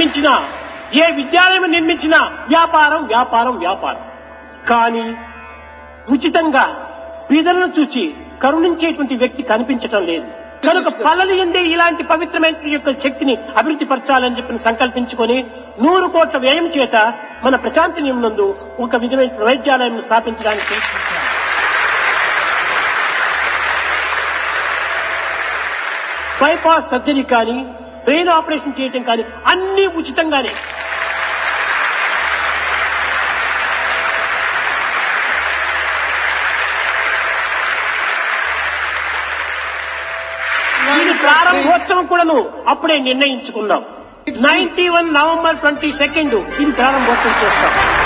నిర్మించినా ఏ విద్యాలయం నిర్మించినా వ్యాపారం వ్యాపారం వ్యాపారం కానీ ఉచితంగా బీదలను చూచి కరుణించేటువంటి వ్యక్తి కనిపించటం లేదు కనుక పల్లలు ఎందే ఇలాంటి పవిత్రమైన యొక్క శక్తిని అభివృద్ధి పరచాలని చెప్పి సంకల్పించుకొని నూరు కోట్ల వ్యయం చేత మన ప్రశాంతి నందు ఒక విధమైన వైద్యాలయం స్థాపించడానికి బైపాస్ సర్జరీ కానీ బ్రెయిన్ ఆపరేషన్ చేయటం కానీ అన్ని ఉచితంగానే దీని ప్రారంభోత్సవం కూడాను అప్పుడే నిర్ణయించుకున్నాం ninety one November twenty second ఇది ప్రారంభోత్సవం చేస్తాం